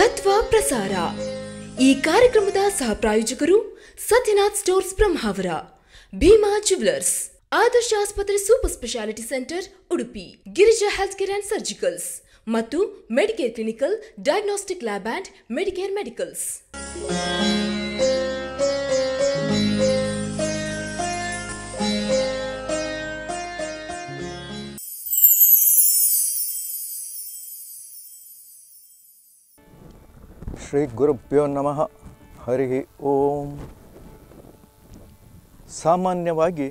ತತ್ವ ಪ್ರಸಾರ ಈ ಕಾರ್ಯಕ್ರಮದ ಸಹ ಪ್ರಾಯೋಜಕರು ಸತ್ಯನಾಥ್ ಸ್ಟೋರ್ಸ್ ಬ್ರಹ್ಮಾವರ ಭೀಮಾ ಜುವೆಲರ್ಸ್ ಆದರ್ಶ ಆಸ್ಪತ್ರೆ super speciality centre Udupi Girija health care and surgicals ಮತ್ತು Medicare clinical diagnostic lab and Medicare medicals ಶ್ರೀ ಗುರುಭ್ಯೋ ನಮಃ ಹರಿ ಓಂ ಸಾಮಾನ್ಯವಾಗಿ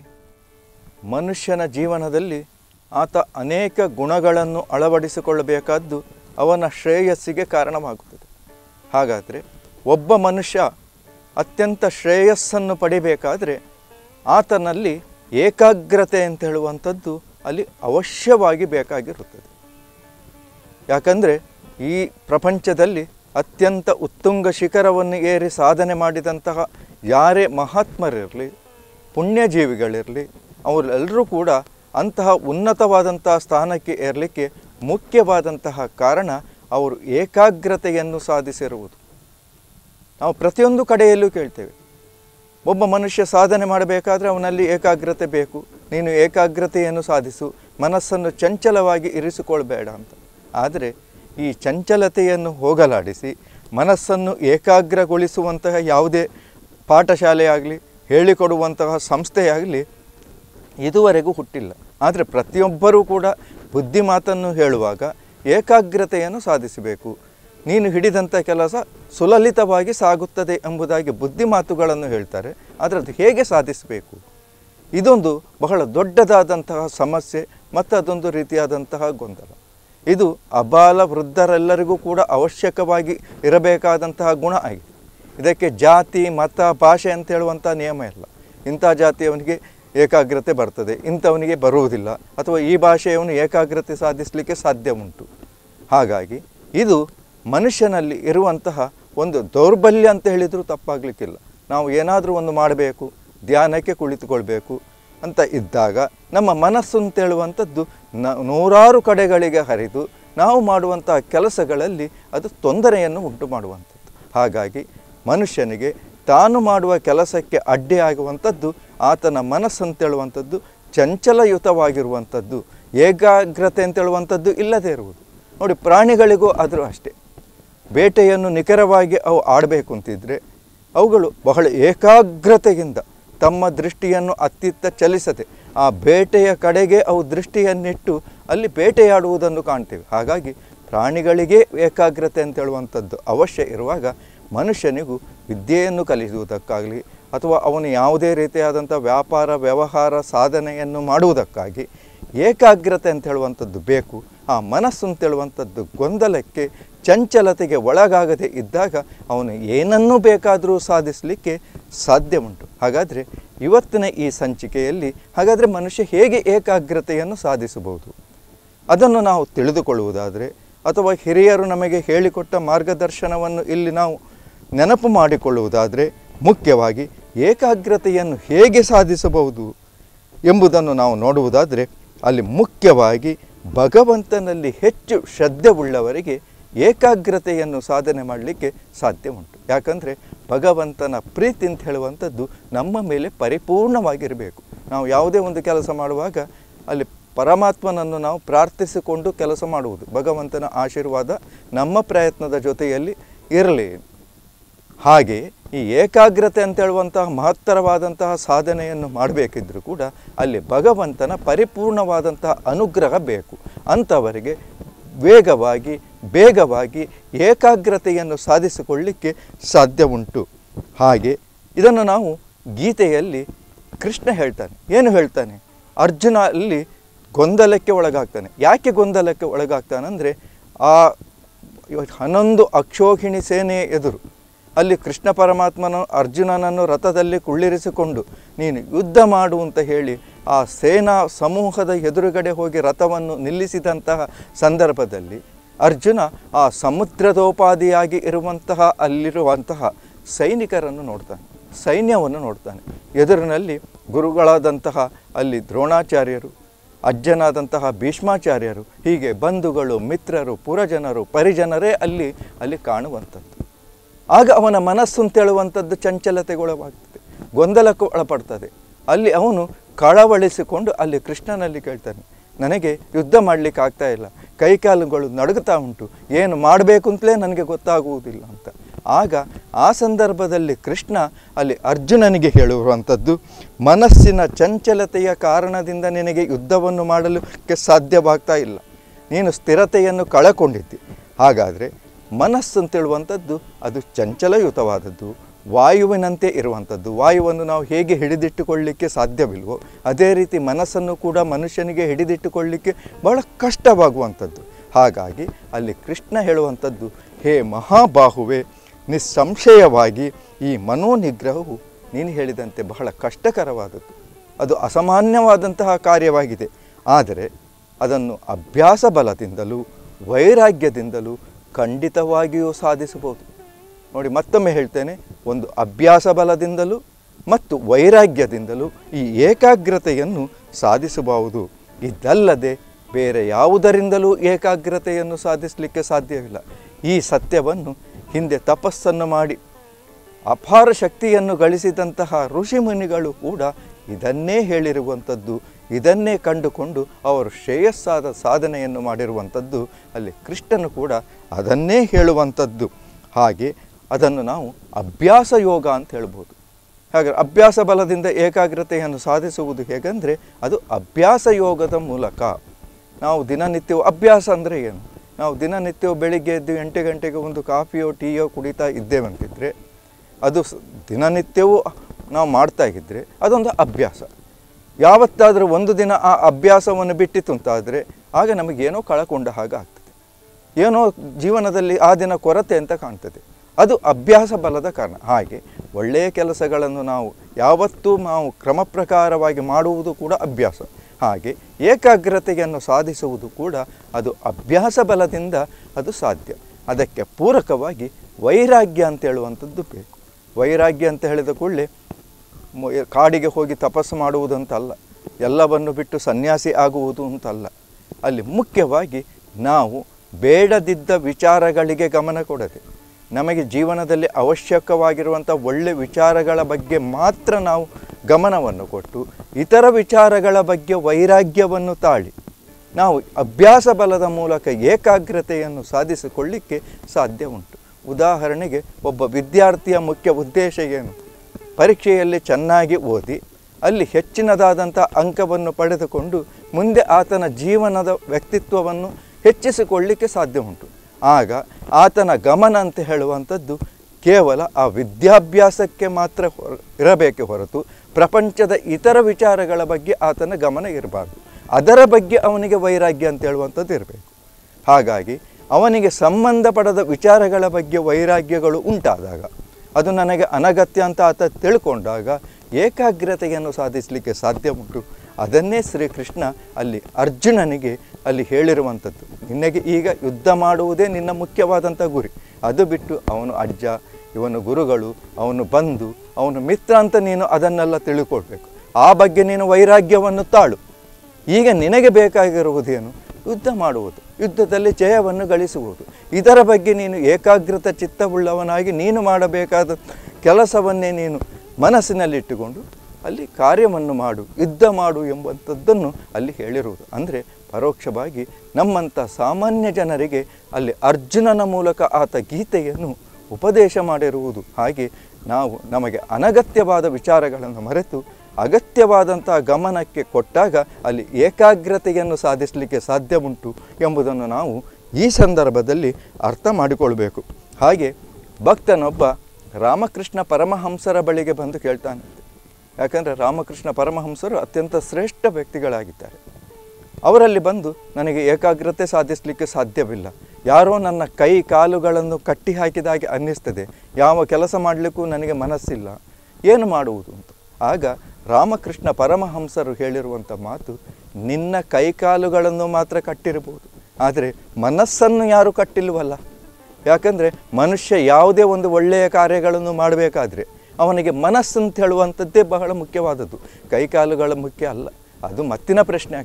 ಮನುಷ್ಯನ ಜೀವನದಲ್ಲಿ ಆತ ಅನೇಕ ಗುಣಗಳನ್ನು ಅಳವಡಿಸಿಕೊಳ್ಳಬೇಕಾದ್ದು ಅವನ ಶ್ರೇಯಸ್ಸಿಗೆ ಕಾರಣವಾಗುತ್ತದೆ ಹಾಗಾದರೆ ಒಬ್ಬ ಮನುಷ್ಯ ಅತ್ಯಂತ ಶ್ರೇಯಸ್ಸನ್ನು ಪಡಿಬೇಕಾದರೆ ಆತನಲ್ಲಿ ಏಕಾಗ್ರತೆ ಅಂತ ಹೇಳುವಂಥದ್ದು ಅಲ್ಲಿ ಅವಶ್ಯವಾಗಿ ಬೇಕಾಗಿರುತ್ತದೆ ಯಾಕಂದರೆ ಈ ಪ್ರಪಂಚದಲ್ಲಿ ಅತ್ಯಂತ ಉತ್ತುಂಗ ಶಿಖರವನ್ನು ಏರಿ ಸಾಧನೆ ಮಾಡಿದಂತಹ ಯಾರೇ ಮಹಾತ್ಮರಿರಲಿ ಪುಣ್ಯಜೀವಿಗಳಿರಲಿ ಅವರೆಲ್ಲರೂ ಕೂಡ ಅಂತಹ ಉನ್ನತವಾದಂತಹ ಸ್ಥಾನಕ್ಕೆ ಏರಲಿಕ್ಕೆ ಮುಖ್ಯವಾದಂತಹ ಕಾರಣ ಅವರು ಏಕಾಗ್ರತೆಯನ್ನು ಸಾಧಿಸಿರುವುದು ನಾವು ಪ್ರತಿಯೊಂದು ಕಡೆಯಲ್ಲೂ ಕೇಳ್ತೇವೆ ಒಬ್ಬ ಮನುಷ್ಯ ಸಾಧನೆ ಮಾಡಬೇಕಾದ್ರೆ ಅವನಲ್ಲಿ ಏಕಾಗ್ರತೆ ಬೇಕು ನೀನು ಏಕಾಗ್ರತೆಯನ್ನು ಸಾಧಿಸು ಮನಸ್ಸನ್ನು ಚಂಚಲವಾಗಿ ಇರಿಸಿಕೊಳ್ಬೇಡ ಅಂತ ಆದರೆ ಈ ಚಂಚಲತೆಯನ್ನು ಹೋಗಲಾಡಿಸಿ ಮನಸ್ಸನ್ನು ಏಕಾಗ್ರಗೊಳಿಸುವಂತಹ ಯಾವುದೇ ಪಾಠಶಾಲೆಯಾಗಲಿ ಹೇಳಿಕೊಡುವಂತಹ ಸಂಸ್ಥೆಯಾಗಲಿ ಇದುವರೆಗೂ ಹುಟ್ಟಿಲ್ಲ ಆದರೆ ಪ್ರತಿಯೊಬ್ಬರೂ ಕೂಡ ಬುದ್ಧಿ ಮಾತನ್ನು ಹೇಳುವಾಗ ಏಕಾಗ್ರತೆಯನ್ನು ಸಾಧಿಸಬೇಕು ನೀನು ಹಿಡಿದಂಥ ಕೆಲಸ ಸುಲಲಿತವಾಗಿ ಸಾಗುತ್ತದೆ ಎಂಬುದಾಗಿ ಬುದ್ಧಿ ಮಾತುಗಳನ್ನು ಹೇಳ್ತಾರೆ ಆದರೆ ಅದು ಹೇಗೆ ಸಾಧಿಸಬೇಕು ಇದೊಂದು ಬಹಳ ದೊಡ್ಡದಾದಂತಹ ಸಮಸ್ಯೆ ಮತ್ತು ಅದೊಂದು ರೀತಿಯಾದಂತಹ ಗೊಂದಲ ಇದು ಅಬಾಲ ವೃದ್ಧರೆಲ್ಲರಿಗೂ ಕೂಡ ಅವಶ್ಯಕವಾಗಿ ಇರಬೇಕಾದಂತಹ ಗುಣ ಆಗಿದೆ ಇದಕ್ಕೆ ಜಾತಿ ಮತ ಭಾಷೆ ಅಂತ ಹೇಳುವಂಥ ನಿಯಮ ಇಲ್ಲ ಇಂಥ ಜಾತಿಯವನಿಗೆ ಏಕಾಗ್ರತೆ ಬರ್ತದೆ ಇಂಥವನಿಗೆ ಬರುವುದಿಲ್ಲ ಅಥವಾ ಈ ಭಾಷೆಯವನು ಏಕಾಗ್ರತೆ ಸಾಧಿಸಲಿಕ್ಕೆ ಸಾಧ್ಯ ಉಂಟು ಹಾಗಾಗಿ ಇದು ಮನುಷ್ಯನಲ್ಲಿ ಇರುವಂತಹ ಒಂದು ದೌರ್ಬಲ್ಯ ಅಂತ ಹೇಳಿದರೂ ತಪ್ಪಾಗಲಿಕ್ಕಿಲ್ಲ ನಾವು ಏನಾದರೂ ಒಂದು ಮಾಡಬೇಕು ಧ್ಯಾನಕ್ಕೆ ಕುಳಿತುಕೊಳ್ಬೇಕು ಅಂತ ಇದ್ದಾಗ ನಮ್ಮ ಮನಸ್ಸು ಅಂತ ಹೇಳುವಂಥದ್ದು ನ ನೂರಾರು ಕಡೆಗಳಿಗೆ ಹರಿದು ನಾವು ಮಾಡುವಂತಹ ಕೆಲಸಗಳಲ್ಲಿ ಅದು ತೊಂದರೆಯನ್ನು ಉಂಟು ಮಾಡುವಂಥದ್ದು ಹಾಗಾಗಿ ಮನುಷ್ಯನಿಗೆ ತಾನು ಮಾಡುವ ಕೆಲಸಕ್ಕೆ ಅಡ್ಡಿಯಾಗುವಂಥದ್ದು ಆತನ ಮನಸ್ಸು ಅಂತೇಳುವಂಥದ್ದು ಚಂಚಲಯುತವಾಗಿರುವಂಥದ್ದು ಏಕಾಗ್ರತೆ ಅಂತೇಳುವಂಥದ್ದು ಇಲ್ಲದೇ ಇರುವುದು ನೋಡಿ ಪ್ರಾಣಿಗಳಿಗೂ ಆದರೂ ಅಷ್ಟೇ ಬೇಟೆಯನ್ನು ನಿಖರವಾಗಿ ಅವು ಆಡಬೇಕು ಅಂತಿದ್ರೆ ಅವುಗಳು ಬಹಳ ಏಕಾಗ್ರತೆಯಿಂದ ತಮ್ಮ ದೃಷ್ಟಿಯನ್ನು ಅತ್ತಿತ್ತ ಚಲಿಸದೆ ಆ ಬೇಟೆಯ ಕಡೆಗೆ ಅವು ದೃಷ್ಟಿಯನ್ನಿಟ್ಟು ಅಲ್ಲಿ ಬೇಟೆಯಾಡುವುದನ್ನು ಕಾಣ್ತೇವೆ ಹಾಗಾಗಿ ಪ್ರಾಣಿಗಳಿಗೆ ಏಕಾಗ್ರತೆ ಅಂತ ಹೇಳುವಂಥದ್ದು ಅವಶ್ಯ ಇರುವಾಗ ಮನುಷ್ಯನಿಗೂ ವಿದ್ಯೆಯನ್ನು ಕಲಿಸುವುದಕ್ಕಾಗಲಿ ಅಥವಾ ಅವನು ಯಾವುದೇ ರೀತಿಯಾದಂಥ ವ್ಯಾಪಾರ ವ್ಯವಹಾರ ಸಾಧನೆಯನ್ನು ಮಾಡುವುದಕ್ಕಾಗಿ ಏಕಾಗ್ರತೆ ಅಂತ ಹೇಳುವಂಥದ್ದು ಬೇಕು ಆ ಮನಸ್ಸು ಅಂತ ಹೇಳುವಂಥದ್ದು ಗೊಂದಲಕ್ಕೆ ಚಂಚಲತೆಗೆ ಒಳಗಾಗದೇ ಇದ್ದಾಗ ಅವನು ಏನನ್ನೂ ಬೇಕಾದರೂ ಸಾಧಿಸಲಿಕ್ಕೆ ಸಾಧ್ಯ ಉಂಟು ಹಾಗಾದರೆ ಇವತ್ತಿನ ಈ ಸಂಚಿಕೆಯಲ್ಲಿ ಹಾಗಾದರೆ ಮನುಷ್ಯ ಹೇಗೆ ಏಕಾಗ್ರತೆಯನ್ನು ಸಾಧಿಸಬಹುದು ಅದನ್ನು ನಾವು ತಿಳಿದುಕೊಳ್ಳುವುದಾದರೆ ಅಥವಾ ಹಿರಿಯರು ನಮಗೆ ಹೇಳಿಕೊಟ್ಟ ಮಾರ್ಗದರ್ಶನವನ್ನು ಇಲ್ಲಿ ನಾವು ನೆನಪು ಮಾಡಿಕೊಳ್ಳುವುದಾದರೆ ಮುಖ್ಯವಾಗಿ ಏಕಾಗ್ರತೆಯನ್ನು ಹೇಗೆ ಸಾಧಿಸಬಹುದು ಎಂಬುದನ್ನು ನಾವು ನೋಡುವುದಾದರೆ ಅಲ್ಲಿ ಮುಖ್ಯವಾಗಿ ಭಗವಂತನಲ್ಲಿ ಹೆಚ್ಚು ಶ್ರದ್ಧೆ ಉಳ್ಳವರಿಗೆ ಏಕಾಗ್ರತೆಯನ್ನು ಸಾಧನೆ ಮಾಡಲಿಕ್ಕೆ ಸಾಧ್ಯ ಉಂಟು ಯಾಕಂದರೆ ಭಗವಂತನ ಪ್ರೀತಿ ಅಂತ ಹೇಳುವಂಥದ್ದು ನಮ್ಮ ಮೇಲೆ ಪರಿಪೂರ್ಣವಾಗಿರಬೇಕು ನಾವು ಯಾವುದೇ ಒಂದು ಕೆಲಸ ಮಾಡುವಾಗ ಅಲ್ಲಿ ಪರಮಾತ್ಮನನ್ನು ನಾವು ಪ್ರಾರ್ಥಿಸಿಕೊಂಡು ಕೆಲಸ ಮಾಡುವುದು ಭಗವಂತನ ಆಶೀರ್ವಾದ ನಮ್ಮ ಪ್ರಯತ್ನದ ಜೊತೆಯಲ್ಲಿ ಇರಲಿ ಹಾಗೆ ಈ ಏಕಾಗ್ರತೆ ಅಂತ ಹೇಳುವಂತಹ ಮಹತ್ತರವಾದಂತಹ ಸಾಧನೆಯನ್ನು ಮಾಡಬೇಕಿದ್ರೂ ಕೂಡ ಅಲ್ಲಿ ಭಗವಂತನ ಪರಿಪೂರ್ಣವಾದಂತಹ ಅನುಗ್ರಹ ಬೇಕು ಅಂಥವರಿಗೆ ವೇಗವಾಗಿ ಬೇಗವಾಗಿ ಏಕಾಗ್ರತೆಯನ್ನು ಸಾಧಿಸಿಕೊಳ್ಳಿಕ್ಕೆ ಸಾಧ್ಯ ಉಂಟು ಹಾಗೆ ಇದನ್ನು ನಾವು ಗೀತೆಯಲ್ಲಿ ಕೃಷ್ಣ ಹೇಳ್ತಾನೆ ಏನು ಹೇಳ್ತಾನೆ ಅರ್ಜುನ ಅಲ್ಲಿ ಗೊಂದಲಕ್ಕೆ ಒಳಗಾಗ್ತಾನೆ ಯಾಕೆ ಗೊಂದಲಕ್ಕೆ ಒಳಗಾಗ್ತಾನಂದರೆ ಆ ಹನ್ನೊಂದು ಅಕ್ಷೋಹಿಣಿ ಸೇನೆಯ ಎದುರು ಅಲ್ಲಿ ಕೃಷ್ಣ ಪರಮಾತ್ಮನು ಅರ್ಜುನನನ್ನು ರಥದಲ್ಲಿ ಕುಳ್ಳಿರಿಸಿಕೊಂಡು ನೀನು ಯುದ್ಧ ಮಾಡು ಅಂತ ಹೇಳಿ ಆ ಸೇನಾ ಸಮೂಹದ ಎದುರುಗಡೆ ಹೋಗಿ ರಥವನ್ನು ನಿಲ್ಲಿಸಿದಂತಹ ಸಂದರ್ಭದಲ್ಲಿ ಅರ್ಜುನ ಆ ಸಮುದ್ರದೋಪಾದಿಯಾಗಿ ಇರುವಂತಹ ಅಲ್ಲಿರುವಂತಹ ಸೈನಿಕರನ್ನು ನೋಡ್ತಾನೆ ಸೈನ್ಯವನ್ನು ನೋಡ್ತಾನೆ ಎದುರಿನಲ್ಲಿ ಗುರುಗಳಾದಂತಹ ಅಲ್ಲಿ ದ್ರೋಣಾಚಾರ್ಯರು ಅಜ್ಜನಾದಂತಹ ಭೀಷ್ಮಾಚಾರ್ಯರು ಹೀಗೆ ಬಂಧುಗಳು ಮಿತ್ರರು ಪುರಜನರು ಪರಿಜನರೇ ಅಲ್ಲಿ ಅಲ್ಲಿ ಕಾಣುವಂಥದ್ದು ಆಗ ಅವನ ಮನಸ್ಸು ಅಂತೇಳುವಂಥದ್ದು ಚಂಚಲತೆಗೊಳವಾಗ್ತದೆ ಗೊಂದಲಕ್ಕೆ ಒಳಪಡ್ತದೆ ಅಲ್ಲಿ ಅವನು ಕಳವಳಿಸಿಕೊಂಡು ಅಲ್ಲಿ ಕೃಷ್ಣನಲ್ಲಿ ಕೇಳ್ತಾನೆ ನನಗೆ ಯುದ್ಧ ಮಾಡಲಿಕ್ಕೆ ಆಗ್ತಾ ಇಲ್ಲ ಕೈಕಾಲುಗಳು ನಡುಗುತ್ತಾ ಉಂಟು ಏನು ಮಾಡಬೇಕು ಅಂತಲೇ ನನಗೆ ಗೊತ್ತಾಗುವುದಿಲ್ಲ ಅಂತ ಆಗ ಆ ಸಂದರ್ಭದಲ್ಲಿ ಕೃಷ್ಣ ಅಲ್ಲಿ ಅರ್ಜುನನಿಗೆ ಹೇಳುವಂಥದ್ದು ಮನಸ್ಸಿನ ಚಂಚಲತೆಯ ಕಾರಣದಿಂದ ನಿನಗೆ ಯುದ್ಧವನ್ನು ಮಾಡಲಿಕ್ಕೆ ಸಾಧ್ಯವಾಗ್ತಾ ಇಲ್ಲ ನೀನು ಸ್ಥಿರತೆಯನ್ನು ಕಳಕೊಂಡಿದ್ದಿ ಹಾಗಾದರೆ ಮನಸ್ಸು ಅಂತೇಳುವಂಥದ್ದು ಅದು ಚಂಚಲಯುತವಾದದ್ದು ವಾಯುವಿನಂತೆ ಇರುವಂಥದ್ದು ವಾಯುವನ್ನು ನಾವು ಹೇಗೆ ಹಿಡಿದಿಟ್ಟುಕೊಳ್ಳಿಕ್ಕೆ ಸಾಧ್ಯವಿಲ್ವೋ ಅದೇ ರೀತಿ ಮನಸ್ಸನ್ನು ಕೂಡ ಮನುಷ್ಯನಿಗೆ ಹಿಡಿದಿಟ್ಟುಕೊಳ್ಳಿಕ್ಕೆ ಬಹಳ ಕಷ್ಟವಾಗುವಂಥದ್ದು ಹಾಗಾಗಿ ಅಲ್ಲಿ ಕೃಷ್ಣ ಹೇಳುವಂಥದ್ದು ಹೇ ಮಹಾಬಾಹುವೆ ನಿಸ್ಸಂಶಯವಾಗಿ ಈ ಮನೋನಿಗ್ರಹವು ನೀನು ಹೇಳಿದಂತೆ ಬಹಳ ಕಷ್ಟಕರವಾದದ್ದು ಅದು ಅಸಾಮಾನ್ಯವಾದಂತಹ ಕಾರ್ಯವಾಗಿದೆ ಆದರೆ ಅದನ್ನು ಅಭ್ಯಾಸ ಬಲದಿಂದಲೂ ವೈರಾಗ್ಯದಿಂದಲೂ ಖಂಡಿತವಾಗಿಯೂ ಸಾಧಿಸಬಹುದು ನೋಡಿ ಮತ್ತೊಮ್ಮೆ ಹೇಳ್ತೇನೆ ಒಂದು ಅಭ್ಯಾಸ ಬಲದಿಂದಲೂ ಮತ್ತು ವೈರಾಗ್ಯದಿಂದಲೂ ಈ ಏಕಾಗ್ರತೆಯನ್ನು ಸಾಧಿಸಬಹುದು ಇದಲ್ಲದೆ ಬೇರೆ ಯಾವುದರಿಂದಲೂ ಏಕಾಗ್ರತೆಯನ್ನು ಸಾಧಿಸಲಿಕ್ಕೆ ಸಾಧ್ಯವಿಲ್ಲ ಈ ಸತ್ಯವನ್ನು ಹಿಂದೆ ತಪಸ್ಸನ್ನು ಮಾಡಿ ಅಪಾರ ಶಕ್ತಿಯನ್ನು ಗಳಿಸಿದಂತಹ ಋಷಿಮುನಿಗಳು ಕೂಡ ಇದನ್ನೇ ಹೇಳಿರುವಂಥದ್ದು ಇದನ್ನೇ ಕಂಡುಕೊಂಡು ಅವರು ಶ್ರೇಯಸ್ಸಾದ ಸಾಧನೆಯನ್ನು ಮಾಡಿರುವಂಥದ್ದು ಅಲ್ಲಿ ಕೃಷ್ಣನು ಕೂಡ ಅದನ್ನೇ ಹೇಳುವಂಥದ್ದು ಹಾಗೆ ಅದನ್ನು ನಾವು ಅಭ್ಯಾಸ ಯೋಗ ಅಂತ ಹೇಳ್ಬೋದು ಹಾಗೆ ಅಭ್ಯಾಸ ಬಲದಿಂದ ಏಕಾಗ್ರತೆಯನ್ನು ಸಾಧಿಸುವುದು ಹೇಗೆಂದರೆ ಅದು ಅಭ್ಯಾಸ ಯೋಗದ ಮೂಲಕ ನಾವು ದಿನನಿತ್ಯವೂ ಅಭ್ಯಾಸ ಅಂದರೆ ಏನು ನಾವು ದಿನನಿತ್ಯವೂ ಬೆಳಿಗ್ಗೆ ಎದ್ದು ಎಂಟು ಗಂಟೆಗೆ ಒಂದು ಕಾಫಿಯೋ ಟೀಯೋ ಕುಡಿತಾ ಇದ್ದೇವಂತಿದ್ರೆ ಅದು ಸ- ದಿನನಿತ್ಯವೂ ನಾವು ಮಾಡ್ತಾ ಇದ್ದರೆ ಅದೊಂದು ಅಭ್ಯಾಸ ಯಾವತ್ತಾದರೂ ಒಂದು ದಿನ ಆ ಅಭ್ಯಾಸವನ್ನು ಬಿಟ್ಟಿತು ಅಂತಾದರೆ ಆಗ ನಮಗೇನೋ ಕಳಕೊಂಡ ಹಾಗೆ ಆಗ್ತದೆ ಏನೋ ಜೀವನದಲ್ಲಿ ಆ ದಿನ ಕೊರತೆ ಅಂತ ಕಾಣ್ತದೆ ಅದು ಅಭ್ಯಾಸ ಬಲದ ಕಾರಣ ಹಾಗೆ ಒಳ್ಳೆಯ ಕೆಲಸಗಳನ್ನು ನಾವು ಯಾವತ್ತೂ ನಾವು ಕ್ರಮ ಪ್ರಕಾರವಾಗಿ ಮಾಡುವುದು ಕೂಡ ಅಭ್ಯಾಸ ಹಾಗೆ ಏಕಾಗ್ರತೆಯನ್ನು ಸಾಧಿಸುವುದು ಕೂಡ ಅದು ಅಭ್ಯಾಸ ಬಲದಿಂದ ಅದು ಸಾಧ್ಯ ಅದಕ್ಕೆ ಪೂರಕವಾಗಿ ವೈರಾಗ್ಯ ಅಂತ ಹೇಳುವಂಥದ್ದು ಬೇಕು ವೈರಾಗ್ಯ ಅಂತ ಹೇಳಿದ ಕೂಡಲೇ ಮೊ- ಕಾಡಿಗೆ ಹೋಗಿ ತಪಸ್ಸು ಮಾಡುವುದಂತಲ್ಲ ಎಲ್ಲವನ್ನು ಬಿಟ್ಟು ಸನ್ಯಾಸಿ ಆಗುವುದು ಅಂತಲ್ಲ ಅಲ್ಲಿ ಮುಖ್ಯವಾಗಿ ನಾವು ಬೇಡದಿದ್ದ ವಿಚಾರಗಳಿಗೆ ಗಮನ ಕೊಡದೆ ನಮಗೆ ಜೀವನದಲ್ಲಿ ಅವಶ್ಯಕವಾಗಿರುವಂಥ ಒಳ್ಳೆ ವಿಚಾರಗಳ ಬಗ್ಗೆ ಮಾತ್ರ ನಾವು ಗಮನವನ್ನು ಕೊಟ್ಟು ಇತರ ವಿಚಾರಗಳ ಬಗ್ಗೆ ವೈರಾಗ್ಯವನ್ನು ತಾಳಿ ನಾವು ಅಭ್ಯಾಸ ಬಲದ ಮೂಲಕ ಏಕಾಗ್ರತೆಯನ್ನು ಸಾಧಿಸಿಕೊಳ್ಳಿಕ್ಕೆ ಸಾಧ್ಯ ಉಂಟು ಉದಾಹರಣೆಗೆ ಒಬ್ಬ ವಿದ್ಯಾರ್ಥಿಯ ಮುಖ್ಯ ಉದ್ದೇಶ ಏನು ಪರೀಕ್ಷೆಯಲ್ಲಿ ಚೆನ್ನಾಗಿ ಓದಿ ಅಲ್ಲಿ ಹೆಚ್ಚಿನದಾದಂಥ ಅಂಕವನ್ನು ಪಡೆದುಕೊಂಡು ಮುಂದೆ ಆತನ ಜೀವನದ ವ್ಯಕ್ತಿತ್ವವನ್ನು ಹೆಚ್ಚಿಸಿಕೊಳ್ಳಿಕ್ಕೆ ಸಾಧ್ಯ ಉಂಟು ಆಗ ಆತನ ಗಮನ ಅಂತ ಹೇಳುವಂಥದ್ದು ಕೇವಲ ಆ ವಿದ್ಯಾಭ್ಯಾಸಕ್ಕೆ ಮಾತ್ರ ಹೊರ ಇರಬೇಕೆ ಹೊರತು ಪ್ರಪಂಚದ ಇತರ ವಿಚಾರಗಳ ಬಗ್ಗೆ ಆತನ ಗಮನ ಇರಬಾರ್ದು ಅದರ ಬಗ್ಗೆ ಅವನಿಗೆ ವೈರಾಗ್ಯ ಅಂತ ಹೇಳುವಂಥದ್ದು ಇರಬೇಕು ಹಾಗಾಗಿ ಅವನಿಗೆ ಸಂಬಂಧಪಡದ ವಿಚಾರಗಳ ಬಗ್ಗೆ ವೈರಾಗ್ಯಗಳು ಉಂಟಾದಾಗ ಅದು ನನಗೆ ಅನಗತ್ಯ ಅಂತ ಆತ ತಿಳ್ಕೊಂಡಾಗ ಏಕಾಗ್ರತೆಯನ್ನು ಸಾಧಿಸಲಿಕ್ಕೆ ಸಾಧ್ಯ ಉಂಟು ಅದನ್ನೇ ಶ್ರೀಕೃಷ್ಣ ಅಲ್ಲಿ ಅರ್ಜುನನಿಗೆ ಅಲ್ಲಿ ಹೇಳಿರುವಂಥದ್ದು ನಿನಗೆ ಈಗ ಯುದ್ಧ ಮಾಡುವುದೇ ನಿನ್ನ ಮುಖ್ಯವಾದಂಥ ಗುರಿ ಅದು ಬಿಟ್ಟು ಅವನು ಅಜ್ಜ ಇವನು ಗುರುಗಳು ಅವನು ಬಂಧು ಅವನು ಮಿತ್ರ ಅಂತ ನೀನು ಅದನ್ನೆಲ್ಲ ತಿಳ್ಕೊಳ್ಬೇಕು ಆ ಬಗ್ಗೆ ನೀನು ವೈರಾಗ್ಯವನ್ನು ತಾಳು ಈಗ ನಿನಗೆ ಬೇಕಾಗಿರುವುದೇನು ಯುದ್ಧ ಮಾಡುವುದು ಯುದ್ಧದಲ್ಲಿ ಜಯವನ್ನು ಗಳಿಸುವುದು ಇದರ ಬಗ್ಗೆ ನೀನು ಏಕಾಗ್ರತ ಚಿತ್ತವುಳ್ಳವನಾಗಿ ನೀನು ಮಾಡಬೇಕಾದ ಕೆಲಸವನ್ನೇ ನೀನು ಮನಸ್ಸಿನಲ್ಲಿಟ್ಟುಕೊಂಡು ಅಲ್ಲಿ ಕಾರ್ಯವನ್ನು ಮಾಡು ಯುದ್ಧ ಮಾಡು ಎಂಬಂಥದ್ದನ್ನು ಅಲ್ಲಿ ಹೇಳಿರುವುದು ಅಂದರೆ ಪರೋಕ್ಷವಾಗಿ ನಮ್ಮಂಥ ಸಾಮಾನ್ಯ ಜನರಿಗೆ ಅಲ್ಲಿ ಅರ್ಜುನನ ಮೂಲಕ ಆತ ಗೀತೆಯನ್ನು ಉಪದೇಶ ಮಾಡಿರುವುದು ಹಾಗೆ ನಾವು ನಮಗೆ ಅನಗತ್ಯವಾದ ವಿಚಾರಗಳನ್ನು ಮರೆತು ಅಗತ್ಯವಾದಂಥ ಗಮನಕ್ಕೆ ಕೊಟ್ಟಾಗ ಅಲ್ಲಿ ಏಕಾಗ್ರತೆಯನ್ನು ಸಾಧಿಸಲಿಕ್ಕೆ ಸಾಧ್ಯ ಉಂಟು ಎಂಬುದನ್ನು ನಾವು ಈ ಸಂದರ್ಭದಲ್ಲಿ ಅರ್ಥ ಮಾಡಿಕೊಳ್ಬೇಕು ಹಾಗೆ ಭಕ್ತನೊಬ್ಬ ರಾಮಕೃಷ್ಣ ಪರಮಹಂಸರ ಬಳಿಗೆ ಬಂದು ಕೇಳ್ತಾನೆ ಯಾಕಂದರೆ ರಾಮಕೃಷ್ಣ ಪರಮಹಂಸರು ಅತ್ಯಂತ ಶ್ರೇಷ್ಠ ವ್ಯಕ್ತಿಗಳಾಗಿದ್ದಾರೆ ಅವರಲ್ಲಿ ಬಂದು ನನಗೆ ಏಕಾಗ್ರತೆ ಸಾಧಿಸಲಿಕ್ಕೆ ಸಾಧ್ಯವಿಲ್ಲ ಯಾರೋ ನನ್ನ ಕೈ ಕಾಲುಗಳನ್ನು ಕಟ್ಟಿ ಹಾಕಿದಾಗೆ ಅನ್ನಿಸ್ತದೆ ಯಾವ ಕೆಲಸ ಮಾಡಲಿಕ್ಕೂ ನನಗೆ ಮನಸ್ಸಿಲ್ಲ ಏನು ಮಾಡುವುದು ಅಂತ ಆಗ ರಾಮಕೃಷ್ಣ ಪರಮಹಂಸರು ಹೇಳಿರುವಂಥ ಮಾತು ನಿನ್ನ ಕೈಕಾಲುಗಳನ್ನು ಮಾತ್ರ ಕಟ್ಟಿರಬಹುದು ಆದರೆ ಮನಸ್ಸನ್ನು ಯಾರು ಕಟ್ಟಿಲ್ವಲ್ಲ ಯಾಕಂದರೆ ಮನುಷ್ಯ ಯಾವುದೇ ಒಂದು ಒಳ್ಳೆಯ ಕಾರ್ಯಗಳನ್ನು ಮಾಡಬೇಕಾದ್ರೆ ಅವನಿಗೆ ಮನಸ್ಸಂತ ಹೇಳುವಂಥದ್ದೇ ಬಹಳ ಮುಖ್ಯವಾದದ್ದು ಕೈಕಾಲುಗಳ ಮುಖ್ಯ ಅಲ್ಲ ಅದು ಮತ್ತಿನ ಪ್ರಶ್ನೆ ಆಗ್ತದೆ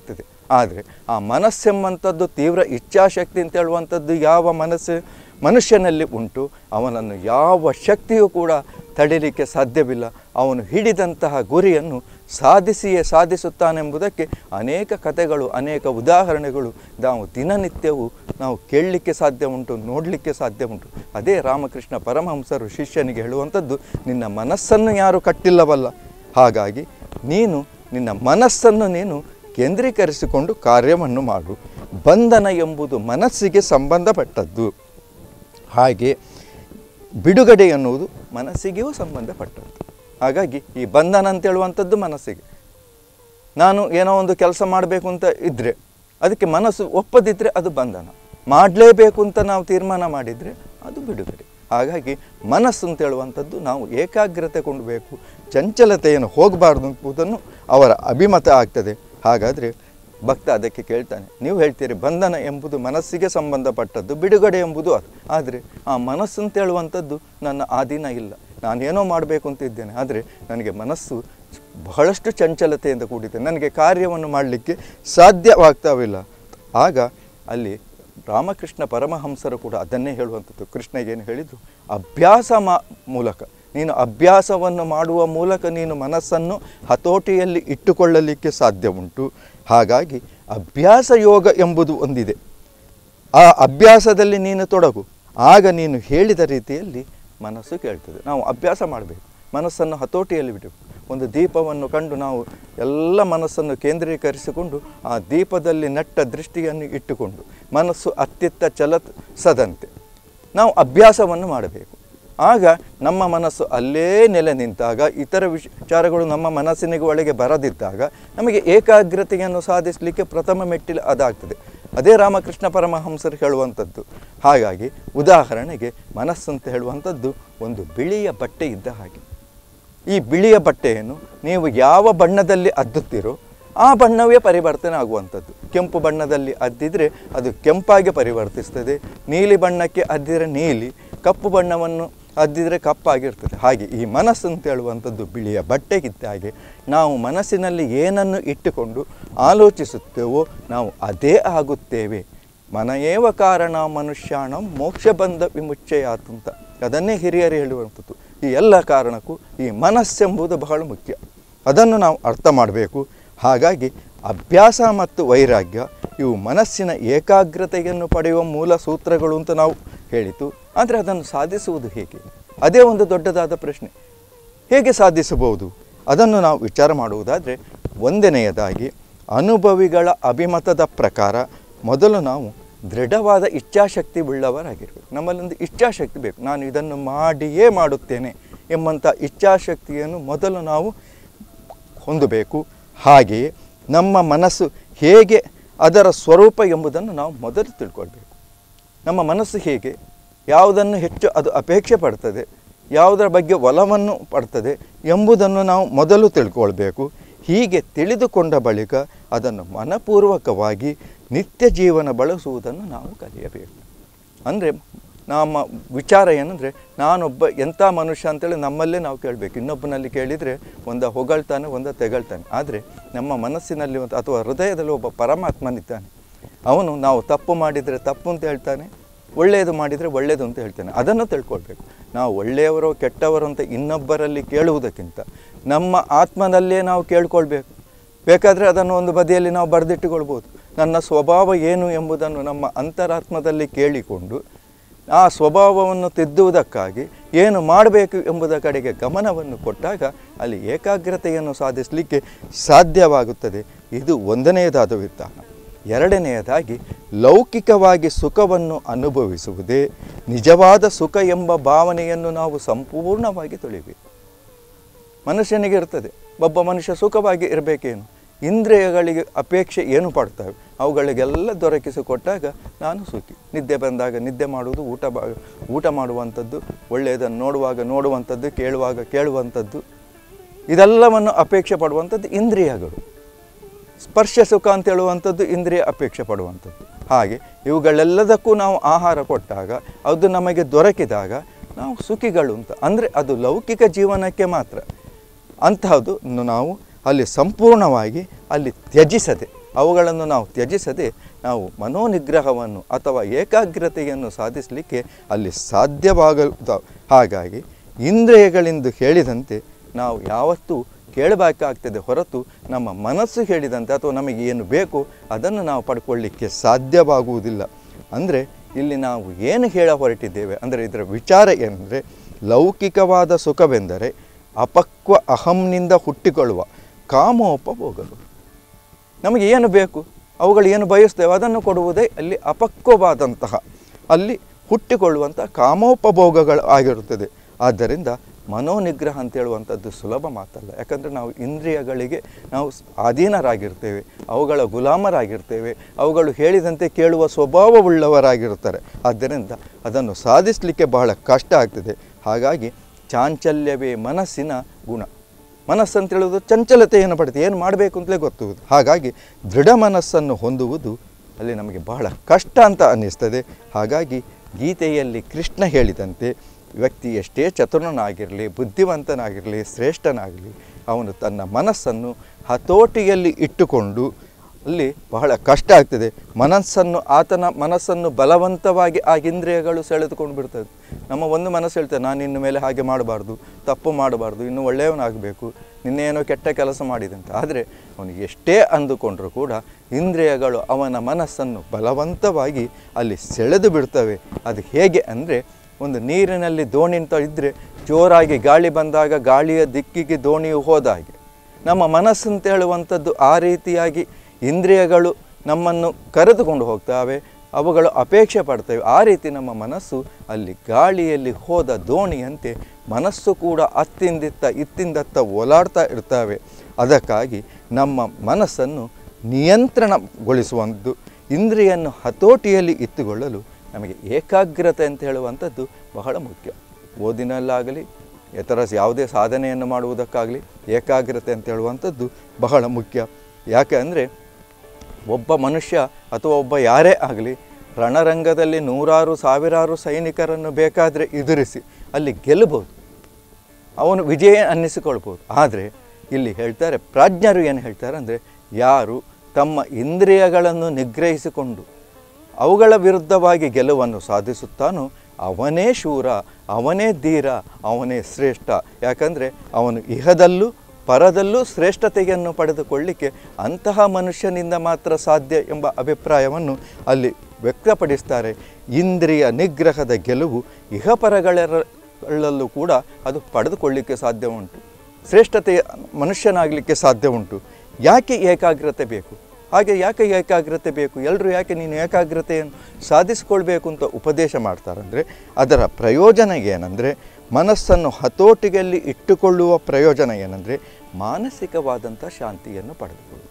ಆದರೆ ಆ ಮನಸ್ಸೆಂಬಂಥದ್ದು ತೀವ್ರ ಇಚ್ಛಾಶಕ್ತಿ ಅಂತ ಹೇಳುವಂಥದ್ದು ಯಾವ ಮನಸ್ಸು ಮನುಷ್ಯನಲ್ಲಿ ಉಂಟು ಅವನನ್ನು ಯಾವ ಶಕ್ತಿಯೂ ಕೂಡ ತಡಿಲಿಕ್ಕೆ ಸಾಧ್ಯವಿಲ್ಲ ಅವನು ಹಿಡಿದಂತಹ ಗುರಿಯನ್ನು ಸಾಧಿಸಿಯೇ ಸಾಧಿಸುತ್ತಾನೆಂಬುದಕ್ಕೆ ಅನೇಕ ಕಥೆಗಳು ಅನೇಕ ಉದಾಹರಣೆಗಳು ನಾವು ದಿನನಿತ್ಯವೂ ನಾವು ಕೇಳಲಿಕ್ಕೆ ಸಾಧ್ಯ ಉಂಟು ನೋಡಲಿಕ್ಕೆ ಸಾಧ್ಯ ಉಂಟು ಅದೇ ರಾಮಕೃಷ್ಣ ಪರಮಹಂಸರು ಶಿಷ್ಯನಿಗೆ ಹೇಳುವಂಥದ್ದು ನಿನ್ನ ಮನಸ್ಸನ್ನು ಯಾರು ಕಟ್ಟಿಲ್ಲವಲ್ಲ ಹಾಗಾಗಿ ನೀನು ನಿನ್ನ ಮನಸ್ಸನ್ನು ನೀನು ಕೇಂದ್ರೀಕರಿಸಿಕೊಂಡು ಕಾರ್ಯವನ್ನು ಮಾಡು ಬಂಧನ ಎಂಬುದು ಮನಸ್ಸಿಗೆ ಸಂಬಂಧಪಟ್ಟದ್ದು ಹಾಗೆ ಬಿಡುಗಡೆ ಎನ್ನುವುದು ಮನಸ್ಸಿಗೆಯೂ ಸಂಬಂಧಪಟ್ಟದ್ದು ಹಾಗಾಗಿ ಈ ಬಂಧನ ಅಂತ ಹೇಳುವಂಥದ್ದು ಮನಸ್ಸಿಗೆ ನಾನು ಏನೋ ಒಂದು ಕೆಲಸ ಮಾಡಬೇಕು ಅಂತ ಇದ್ದರೆ ಅದಕ್ಕೆ ಮನಸ್ಸು ಒಪ್ಪದಿದ್ದರೆ ಅದು ಬಂಧನ ಮಾಡಲೇಬೇಕು ಅಂತ ನಾವು ತೀರ್ಮಾನ ಮಾಡಿದರೆ ಅದು ಬಿಡುಗಡೆ ಹಾಗಾಗಿ ಮನಸ್ಸು ಅಂತ ಹೇಳುವಂಥದ್ದು ನಾವು ಏಕಾಗ್ರತೆ ಕೊಂಡಬೇಕು ಚಂಚಲತೆಯನ್ನು ಹೋಗಬಾರ್ದು ಎಂಬುದನ್ನು ಅವರ ಅಭಿಮತ ಆಗ್ತದೆ ಹಾಗಾದರೆ ಭಕ್ತ ಅದಕ್ಕೆ ಕೇಳ್ತಾನೆ ನೀವು ಹೇಳ್ತೀರಿ ಬಂಧನ ಎಂಬುದು ಮನಸ್ಸಿಗೆ ಸಂಬಂಧಪಟ್ಟದ್ದು ಬಿಡುಗಡೆ ಎಂಬುದು ಅದು ಆದರೆ ಆ ಮನಸ್ಸು ಅಂತ ಹೇಳುವಂಥದ್ದು ನನ್ನ ಆಧೀನ ಇಲ್ಲ ನಾನೇನೋ ಮಾಡಬೇಕು ಅಂತ ಇದ್ದೇನೆ ಆದರೆ ನನಗೆ ಮನಸ್ಸು ಬಹಳಷ್ಟು ಚಂಚಲತೆಯಿಂದ ಕೂಡಿದೆ ನನಗೆ ಕಾರ್ಯವನ್ನು ಮಾಡಲಿಕ್ಕೆ ಸಾಧ್ಯವಾಗ್ತಾವಿಲ್ಲ ಆಗ ಅಲ್ಲಿ ರಾಮಕೃಷ್ಣ ಪರಮಹಂಸರು ಕೂಡ ಅದನ್ನೇ ಹೇಳುವಂಥದ್ದು ಕೃಷ್ಣಗೇನು ಹೇಳಿದರು ಅಭ್ಯಾಸ ಮಾ ಮೂಲಕ ನೀನು ಅಭ್ಯಾಸವನ್ನು ಮಾಡುವ ಮೂಲಕ ನೀನು ಮನಸ್ಸನ್ನು ಹತೋಟಿಯಲ್ಲಿ ಇಟ್ಟುಕೊಳ್ಳಲಿಕ್ಕೆ ಸಾಧ್ಯ ಉಂಟು ಹಾಗಾಗಿ ಅಭ್ಯಾಸ ಯೋಗ ಎಂಬುದು ಒಂದಿದೆ ಆ ಅಭ್ಯಾಸದಲ್ಲಿ ನೀನು ತೊಡಗು ಆಗ ನೀನು ಹೇಳಿದ ರೀತಿಯಲ್ಲಿ ಮನಸ್ಸು ಕೇಳ್ತದೆ ನಾವು ಅಭ್ಯಾಸ ಮಾಡಬೇಕು ಮನಸ್ಸನ್ನು ಹತೋಟಿಯಲ್ಲಿ ಬಿಡಬೇಕು ಒಂದು ದೀಪವನ್ನು ಕಂಡು ನಾವು ಎಲ್ಲ ಮನಸ್ಸನ್ನು ಕೇಂದ್ರೀಕರಿಸಿಕೊಂಡು ಆ ದೀಪದಲ್ಲಿ ನೆಟ್ಟ ದೃಷ್ಟಿಯನ್ನು ಇಟ್ಟುಕೊಂಡು ಮನಸ್ಸು ಅತ್ತಿತ್ತ ಚಲಸದಂತೆ ನಾವು ಅಭ್ಯಾಸವನ್ನು ಮಾಡಬೇಕು ಆಗ ನಮ್ಮ ಮನಸ್ಸು ಅಲ್ಲೇ ನೆಲೆ ನಿಂತಾಗ ಇತರ ವಿಚಾರಗಳು ನಮ್ಮ ಮನಸ್ಸಿನಿಗೆ ಒಳಗೆ ಬರದಿದ್ದಾಗ ನಮಗೆ ಏಕಾಗ್ರತೆಯನ್ನು ಸಾಧಿಸಲಿಕ್ಕೆ ಪ್ರಥಮ ಮೆಟ್ಟಿಲು ಅದಾಗ್ತದೆ ಅದೇ ರಾಮಕೃಷ್ಣ ಪರಮಹಂಸರು ಹೇಳುವಂಥದ್ದು ಹಾಗಾಗಿ ಉದಾಹರಣೆಗೆ ಮನಸ್ಸು ಅಂತ ಹೇಳುವಂಥದ್ದು ಒಂದು ಬಿಳಿಯ ಬಟ್ಟೆ ಇದ್ದ ಹಾಗೆ ಈ ಬಿಳಿಯ ಬಟ್ಟೆಯನ್ನು ನೀವು ಯಾವ ಬಣ್ಣದಲ್ಲಿ ಅದ್ದುತ್ತೀರೋ ಆ ಬಣ್ಣವೇ ಪರಿವರ್ತನೆ ಆಗುವಂಥದ್ದು ಕೆಂಪು ಬಣ್ಣದಲ್ಲಿ ಅದ್ದಿದರೆ ಅದು ಕೆಂಪಾಗಿ ಪರಿವರ್ತಿಸ್ತದೆ ನೀಲಿ ಬಣ್ಣಕ್ಕೆ ಅದ್ದಿದರೆ ನೀಲಿ ಕಪ್ಪು ಬಣ್ಣವನ್ನು ಅದ್ದಿದರೆ ಕಪ್ಪಾಗಿರ್ತದೆ ಹಾಗೆ ಈ ಮನಸ್ಸು ಅಂತ ಹೇಳುವಂಥದ್ದು ಬಿಳಿಯ ಬಟ್ಟೆಗಿದ್ದ ಹಾಗೆ ನಾವು ಮನಸ್ಸಿನಲ್ಲಿ ಏನನ್ನು ಇಟ್ಟುಕೊಂಡು ಆಲೋಚಿಸುತ್ತೇವೋ ನಾವು ಅದೇ ಆಗುತ್ತೇವೆ ಮನಯೇವ ಕಾರಣ ಮನುಷ್ಯಾಣ ಮೋಕ್ಷ ಬಂಧ ವಿಮುಚ್ಚಯಾತ್ ಅಂತ ಅದನ್ನೇ ಹಿರಿಯರು ಹೇಳುವಂಥದ್ದು ಈ ಎಲ್ಲ ಕಾರಣಕ್ಕೂ ಈ ಮನಸ್ಸೆಂಬುದು ಬಹಳ ಮುಖ್ಯ ಅದನ್ನು ನಾವು ಅರ್ಥ ಮಾಡಬೇಕು ಹಾಗಾಗಿ ಅಭ್ಯಾಸ ಮತ್ತು ವೈರಾಗ್ಯ ಇವು ಮನಸ್ಸಿನ ಏಕಾಗ್ರತೆಯನ್ನು ಪಡೆಯುವ ಮೂಲ ಸೂತ್ರಗಳು ಅಂತ ನಾವು ಹೇಳಿತು ಆದರೆ ಅದನ್ನು ಸಾಧಿಸುವುದು ಹೇಗೆ ಅದೇ ಒಂದು ದೊಡ್ಡದಾದ ಪ್ರಶ್ನೆ ಹೇಗೆ ಸಾಧಿಸಬಹುದು ಅದನ್ನು ನಾವು ವಿಚಾರ ಮಾಡುವುದಾದರೆ ಒಂದನೆಯದಾಗಿ ಅನುಭವಿಗಳ ಅಭಿಮತದ ಪ್ರಕಾರ ಮೊದಲು ನಾವು ದೃಢವಾದ ಇಚ್ಛಾಶಕ್ತಿ ಉಳ್ಳವರಾಗಿರಬೇಕು ನಮ್ಮಲ್ಲೊಂದು ಇಚ್ಛಾಶಕ್ತಿ ಬೇಕು ನಾನು ಇದನ್ನು ಮಾಡಿಯೇ ಮಾಡುತ್ತೇನೆ ಎಂಬಂಥ ಇಚ್ಛಾಶಕ್ತಿಯನ್ನು ಮೊದಲು ನಾವು ಹೊಂದಬೇಕು ಹಾಗೆಯೇ ನಮ್ಮ ಮನಸ್ಸು ಹೇಗೆ ಅದರ ಸ್ವರೂಪ ಎಂಬುದನ್ನು ನಾವು ಮೊದಲು ತಿಳ್ಕೊಳ್ಬೇಕು ನಮ್ಮ ಮನಸ್ಸು ಹೇಗೆ ಯಾವುದನ್ನು ಹೆಚ್ಚು ಅದು ಅಪೇಕ್ಷೆ ಪಡ್ತದೆ ಯಾವುದರ ಬಗ್ಗೆ ಒಲವನ್ನು ಪಡ್ತದೆ ಎಂಬುದನ್ನು ನಾವು ಮೊದಲು ತಿಳ್ಕೊಳ್ಬೇಕು ಹೀಗೆ ತಿಳಿದುಕೊಂಡ ಬಳಿಕ ಅದನ್ನು ಮನಪೂರ್ವಕವಾಗಿ ನಿತ್ಯ ಜೀವನ ಬಳಸುವುದನ್ನು ನಾವು ಕಲಿಯಬೇಕು ಅಂದರೆ ನಮ್ಮ ವಿಚಾರ ಏನಂದರೆ ನಾನೊಬ್ಬ ಎಂಥ ಮನುಷ್ಯ ಅಂತೇಳಿ ನಮ್ಮಲ್ಲೇ ನಾವು ಕೇಳಬೇಕು ಇನ್ನೊಬ್ಬನಲ್ಲಿ ಕೇಳಿದರೆ ಒಂದ ಹೊಗಳ್ತಾನೆ ಒಂದ ತೆಗಳ್ತಾನೆ ಆದರೆ ನಮ್ಮ ಮನಸ್ಸಿನಲ್ಲಿ ಒಂದು ಅಥವಾ ಹೃದಯದಲ್ಲಿ ಒಬ್ಬ ಪರಮಾತ್ಮನಿದ್ದಾನೆ ಅವನು ನಾವು ತಪ್ಪು ಮಾಡಿದರೆ ತಪ್ಪು ಅಂತ ಹೇಳ್ತಾನೆ ಒಳ್ಳೆಯದು ಮಾಡಿದರೆ ಒಳ್ಳೆಯದು ಅಂತ ಹೇಳ್ತಾನೆ ಅದನ್ನು ತಿಳ್ಕೊಳ್ಬೇಕು ನಾವು ಒಳ್ಳೆಯವರು ಕೆಟ್ಟವರು ಅಂತ ಇನ್ನೊಬ್ಬರಲ್ಲಿ ಕೇಳುವುದಕ್ಕಿಂತ ನಮ್ಮ ಆತ್ಮನಲ್ಲೇ ನಾವು ಕೇಳ್ಕೊಳ್ಬೇಕು ಬೇಕಾದರೆ ಅದನ್ನು ಒಂದು ಬದಿಯಲ್ಲಿ ನಾವು ಬರೆದಿಟ್ಟುಕೊಳ್ಬೋದು ನನ್ನ ಸ್ವಭಾವ ಏನು ಎಂಬುದನ್ನು ನಮ್ಮ ಅಂತರಾತ್ಮದಲ್ಲಿ ಕೇಳಿಕೊಂಡು ಆ ಸ್ವಭಾವವನ್ನು ತಿದ್ದುವುದಕ್ಕಾಗಿ ಏನು ಮಾಡಬೇಕು ಎಂಬುದರ ಕಡೆಗೆ ಗಮನವನ್ನು ಕೊಟ್ಟಾಗ ಅಲ್ಲಿ ಏಕಾಗ್ರತೆಯನ್ನು ಸಾಧಿಸಲಿಕ್ಕೆ ಸಾಧ್ಯವಾಗುತ್ತದೆ ಇದು ಒಂದನೆಯದಾದ ವಿಧಾನ ಎರಡನೆಯದಾಗಿ ಲೌಕಿಕವಾಗಿ ಸುಖವನ್ನು ಅನುಭವಿಸುವುದೇ ನಿಜವಾದ ಸುಖ ಎಂಬ ಭಾವನೆಯನ್ನು ನಾವು ಸಂಪೂರ್ಣವಾಗಿ ತೊಳಿಬೇಕು ಮನುಷ್ಯನಿಗೆ ಇರ್ತದೆ ಒಬ್ಬ ಮನುಷ್ಯ ಸುಖವಾಗಿ ಇರಬೇಕೇನು ಇಂದ್ರಿಯಗಳಿಗೆ ಅಪೇಕ್ಷೆ ಏನು ಪಡ್ತವೆ ಅವುಗಳಿಗೆಲ್ಲ ದೊರಕಿಸಿಕೊಟ್ಟಾಗ ನಾನು ಸುಖಿ ನಿದ್ದೆ ಬಂದಾಗ ನಿದ್ದೆ ಮಾಡುವುದು ಊಟ ಬಾ ಊಟ ಮಾಡುವಂಥದ್ದು ಒಳ್ಳೆಯದನ್ನು ನೋಡುವಾಗ ನೋಡುವಂಥದ್ದು ಕೇಳುವಾಗ ಕೇಳುವಂಥದ್ದು ಇದೆಲ್ಲವನ್ನು ಅಪೇಕ್ಷೆ ಪಡುವಂಥದ್ದು ಇಂದ್ರಿಯಗಳು ಸ್ಪರ್ಶ ಸುಖ ಅಂತ ಹೇಳುವಂಥದ್ದು ಇಂದ್ರಿಯ ಅಪೇಕ್ಷೆ ಪಡುವಂಥದ್ದು ಹಾಗೆ ಇವುಗಳೆಲ್ಲದಕ್ಕೂ ನಾವು ಆಹಾರ ಕೊಟ್ಟಾಗ ಅದು ನಮಗೆ ದೊರಕಿದಾಗ ನಾವು ಸುಖಿಗಳು ಅಂತ ಅಂದರೆ ಅದು ಲೌಕಿಕ ಜೀವನಕ್ಕೆ ಮಾತ್ರ ಅಂತಹದ್ದು ನಾವು ಅಲ್ಲಿ ಸಂಪೂರ್ಣವಾಗಿ ಅಲ್ಲಿ ತ್ಯಜಿಸದೆ ಅವುಗಳನ್ನು ನಾವು ತ್ಯಜಿಸದೆ ನಾವು ಮನೋನಿಗ್ರಹವನ್ನು ಅಥವಾ ಏಕಾಗ್ರತೆಯನ್ನು ಸಾಧಿಸಲಿಕ್ಕೆ ಅಲ್ಲಿ ಸಾಧ್ಯವಾಗುತ್ತ ಹಾಗಾಗಿ ಇಂದ್ರಿಯಗಳೆಂದು ಹೇಳಿದಂತೆ ನಾವು ಯಾವತ್ತೂ ಕೇಳಬೇಕಾಗ್ತದೆ ಹೊರತು ನಮ್ಮ ಮನಸ್ಸು ಹೇಳಿದಂತೆ ಅಥವಾ ನಮಗೆ ಏನು ಬೇಕು ಅದನ್ನು ನಾವು ಪಡ್ಕೊಳ್ಳಿಕ್ಕೆ ಸಾಧ್ಯವಾಗುವುದಿಲ್ಲ ಅಂದರೆ ಇಲ್ಲಿ ನಾವು ಏನು ಹೇಳ ಹೊರಟಿದ್ದೇವೆ ಅಂದರೆ ಇದರ ವಿಚಾರ ಏನಂದರೆ ಲೌಕಿಕವಾದ ಸುಖವೆಂದರೆ ಅಪಕ್ವ ಅಹಂನಿಂದ ಹುಟ್ಟಿಕೊಳ್ಳುವ ಕಾಮೋಪಭೋಗಗಳು ನಮಗೆ ಏನು ಬೇಕು ಅವುಗಳು ಏನು ಬಯಸ್ತೇವೆ ಅದನ್ನು ಕೊಡುವುದೇ ಅಲ್ಲಿ ಅಪಕ್ವವಾದಂತಹ ಅಲ್ಲಿ ಹುಟ್ಟಿಕೊಳ್ಳುವಂಥ ಕಾಮೋಪಭೋಗಗಳು ಆಗಿರುತ್ತದೆ ಆದ್ದರಿಂದ ಮನೋನಿಗ್ರಹ ಅಂತ ಹೇಳುವಂಥದ್ದು ಸುಲಭ ಮಾತಲ್ಲ ಯಾಕಂದರೆ ನಾವು ಇಂದ್ರಿಯಗಳಿಗೆ ನಾವು ಸ್- ಅಧೀನರಾಗಿರ್ತೇವೆ ಅವುಗಳ ಗುಲಾಮರಾಗಿರ್ತೇವೆ ಅವುಗಳು ಹೇಳಿದಂತೆ ಕೇಳುವ ಸ್ವಭಾವವುಳ್ಳವರಾಗಿರುತ್ತಾರೆ ಆದ್ದರಿಂದ ಅದನ್ನು ಸಾಧಿಸಲಿಕ್ಕೆ ಬಹಳ ಕಷ್ಟ ಆಗ್ತದೆ ಹಾಗಾಗಿ ಚಾಂಚಲ್ಯವೇ ಮನಸ್ಸಿನ ಗುಣ ಮನಸ್ಸಂತ ಹೇಳುವುದು ಚಂಚಲತೆಯನ್ನು ಪಡೆದು ಏನು ಮಾಡಬೇಕು ಅಂತಲೇ ಗೊತ್ತುವುದು ಹಾಗಾಗಿ ದೃಢ ಮನಸ್ಸನ್ನು ಹೊಂದುವುದು ಅಲ್ಲಿ ನಮಗೆ ಬಹಳ ಕಷ್ಟ ಅಂತ ಅನ್ನಿಸ್ತದೆ ಹಾಗಾಗಿ ಗೀತೆಯಲ್ಲಿ ಕೃಷ್ಣ ಹೇಳಿದಂತೆ ವ್ಯಕ್ತಿ ಎಷ್ಟೇ ಚತುರನಾಗಿರಲಿ ಬುದ್ಧಿವಂತನಾಗಿರಲಿ ಶ್ರೇಷ್ಠನಾಗಲಿ ಅವನು ತನ್ನ ಮನಸ್ಸನ್ನು ಹತೋಟಿಯಲ್ಲಿ ಇಟ್ಟುಕೊಂಡು ಅಲ್ಲಿ ಬಹಳ ಕಷ್ಟ ಆಗ್ತದೆ ಮನಸ್ಸನ್ನು ಆತನ ಮನಸ್ಸನ್ನು ಬಲವಂತವಾಗಿ ಆ ಇಂದ್ರಿಯಗಳು ಸೆಳೆದುಕೊಂಡು ಬಿಡ್ತದೆ ನಮ್ಮ ಒಂದು ಮನಸ್ಸು ಹೇಳ್ತದೆ ನಾನು ಇನ್ನು ಮೇಲೆ ಹಾಗೆ ಮಾಡಬಾರ್ದು ತಪ್ಪು ಮಾಡಬಾರ್ದು ಇನ್ನು ಒಳ್ಳೆಯವನಾಗಬೇಕು ನಿನ್ನೇನೋ ಕೆಟ್ಟ ಕೆಲಸ ಮಾಡಿದೆ ಅಂತ ಆದರೆ ಅವನಿಗೆ ಎಷ್ಟೇ ಅಂದುಕೊಂಡರೂ ಕೂಡ ಇಂದ್ರಿಯಗಳು ಅವನ ಮನಸ್ಸನ್ನು ಬಲವಂತವಾಗಿ ಅಲ್ಲಿ ಸೆಳೆದು ಬಿಡ್ತವೆ ಅದು ಹೇಗೆ ಅಂದರೆ ಒಂದು ನೀರಿನಲ್ಲಿ ದೋಣಿ ಅಂತ ಇದ್ದರೆ ಜೋರಾಗಿ ಗಾಳಿ ಬಂದಾಗ ಗಾಳಿಯ ದಿಕ್ಕಿಗೆ ದೋಣಿಯು ಹೋದ ಹಾಗೆ ನಮ್ಮ ಮನಸ್ಸು ಅಂತ ಹೇಳುವಂಥದ್ದು ಆ ರೀತಿಯಾಗಿ ಇಂದ್ರಿಯಗಳು ನಮ್ಮನ್ನು ಕರೆದುಕೊಂಡು ಹೋಗ್ತವೆ ಅವುಗಳು ಅಪೇಕ್ಷೆ ಪಡ್ತವೆ ಆ ರೀತಿ ನಮ್ಮ ಮನಸ್ಸು ಅಲ್ಲಿ ಗಾಳಿಯಲ್ಲಿ ಹೋದ ದೋಣಿಯಂತೆ ಮನಸ್ಸು ಕೂಡ ಅತ್ತಿಂದಿತ್ತ ಇತ್ತಿಂದತ್ತ ಓಲಾಡ್ತಾ ಇರ್ತವೆ ಅದಕ್ಕಾಗಿ ನಮ್ಮ ಮನಸ್ಸನ್ನು ನಿಯಂತ್ರಣಗೊಳಿಸುವಂಥದ್ದು ಇಂದ್ರಿಯನ್ನು ಹತೋಟಿಯಲ್ಲಿ ಇತ್ತುಕೊಳ್ಳಲು ನಮಗೆ ಏಕಾಗ್ರತೆ ಅಂತ ಹೇಳುವಂಥದ್ದು ಬಹಳ ಮುಖ್ಯ ಓದಿನಲ್ಲಾಗಲಿ ಇತರ ಯಾವುದೇ ಸಾಧನೆಯನ್ನು ಮಾಡುವುದಕ್ಕಾಗಲಿ ಏಕಾಗ್ರತೆ ಅಂತ ಹೇಳುವಂಥದ್ದು ಬಹಳ ಮುಖ್ಯ ಯಾಕೆ ಅಂದರೆ ಒಬ್ಬ ಮನುಷ್ಯ ಅಥವಾ ಒಬ್ಬ ಯಾರೇ ಆಗಲಿ ರಣರಂಗದಲ್ಲಿ ನೂರಾರು ಸಾವಿರಾರು ಸೈನಿಕರನ್ನು ಬೇಕಾದರೆ ಎದುರಿಸಿ ಅಲ್ಲಿ ಗೆಲ್ಲಬಹುದು ಅವನು ವಿಜಯ ಅನ್ನಿಸಿಕೊಳ್ಬೋದು ಆದರೆ ಇಲ್ಲಿ ಹೇಳ್ತಾರೆ ಪ್ರಾಜ್ಞರು ಏನು ಹೇಳ್ತಾರೆ ಅಂದರೆ ಯಾರು ತಮ್ಮ ಇಂದ್ರಿಯಗಳನ್ನು ನಿಗ್ರಹಿಸಿಕೊಂಡು ಅವುಗಳ ವಿರುದ್ಧವಾಗಿ ಗೆಲುವನ್ನು ಸಾಧಿಸುತ್ತಾನೋ ಅವನೇ ಶೂರ ಅವನೇ ಧೀರ ಅವನೇ ಶ್ರೇಷ್ಠ ಯಾಕಂದರೆ ಅವನು ಇಹದಲ್ಲೂ ಪರದಲ್ಲೂ ಶ್ರೇಷ್ಠತೆಯನ್ನು ಪಡೆದುಕೊಳ್ಳಿಕ್ಕೆ ಅಂತಹ ಮನುಷ್ಯನಿಂದ ಮಾತ್ರ ಸಾಧ್ಯ ಎಂಬ ಅಭಿಪ್ರಾಯವನ್ನು ಅಲ್ಲಿ ವ್ಯಕ್ತಪಡಿಸ್ತಾರೆ ಇಂದ್ರಿಯ ನಿಗ್ರಹದ ಗೆಲುವು ಇಹಪರಗಳಲ್ಲೂ ಕೂಡ ಅದು ಪಡೆದುಕೊಳ್ಳಿಕ್ಕೆ ಸಾಧ್ಯ ಉಂಟು ಶ್ರೇಷ್ಠತೆಯ ಮನುಷ್ಯನಾಗಲಿಕ್ಕೆ ಸಾಧ್ಯ ಉಂಟು ಯಾಕೆ ಏಕಾಗ್ರತೆ ಬೇಕು ಹಾಗೆ ಯಾಕೆ ಏಕಾಗ್ರತೆ ಬೇಕು ಎಲ್ಲರೂ ಯಾಕೆ ನೀನು ಏಕಾಗ್ರತೆಯನ್ನು ಸಾಧಿಸಿಕೊಳ್ಬೇಕು ಅಂತ ಉಪದೇಶ ಮಾಡ್ತಾರಂದರೆ ಅದರ ಪ್ರಯೋಜನ ಏನಂದರೆ ಮನಸ್ಸನ್ನು ಹತೋಟಿಗೆಯಲ್ಲಿ ಇಟ್ಟುಕೊಳ್ಳುವ ಪ್ರಯೋಜನ ಏನಂದರೆ ಮಾನಸಿಕವಾದಂಥ ಶಾಂತಿಯನ್ನು ಪಡೆದುಕೊಳ್ಳುವುದು